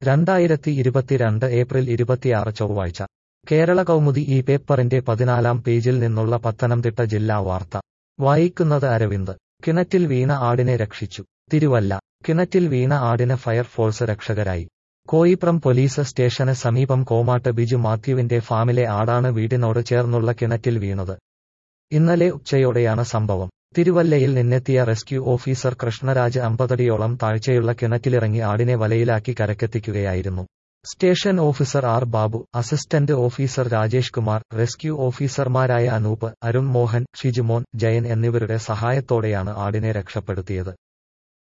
രണ്ടായിരത്തി ഇരുപത്തിരണ്ട് ഏപ്രിൽ ഇരുപത്തിയാറ് ചൊവ്വാഴ്ച കേരള കൗമുദി ഈ പേപ്പറിന്റെ പതിനാലാം പേജിൽ നിന്നുള്ള പത്തനംതിട്ട ജില്ലാ വാർത്ത വായിക്കുന്നത് അരവിന്ദ് കിണറ്റിൽ വീണ ആടിനെ രക്ഷിച്ചു തിരുവല്ല കിണറ്റിൽ വീണ ആടിന് ഫയർഫോഴ്സ് രക്ഷകരായി കോയിപ്രം പോലീസ് സ്റ്റേഷന് സമീപം കോമാട്ട് ബിജു മാത്യുവിന്റെ ഫാമിലെ ആടാണ് വീടിനോട് ചേർന്നുള്ള കിണറ്റിൽ വീണത് ഇന്നലെ ഉച്ചയോടെയാണ് സംഭവം തിരുവല്ലയിൽ നിന്നെത്തിയ റെസ്ക്യൂ ഓഫീസർ കൃഷ്ണരാജ് അമ്പതടിയോളം താഴ്ചയുള്ള കിണറ്റിലിറങ്ങി ആടിനെ വലയിലാക്കി കരക്കെത്തിക്കുകയായിരുന്നു station officer R Babu assistant officer Rajesh Kumar rescue ഓഫീസർമാരായ അനൂപ് അരുൺ മോഹൻ ഷിജുമോൻ ജയൻ എന്നിവരുടെ സഹായത്തോടെയാണ് ആടിനെ രക്ഷപ്പെടുത്തിയത്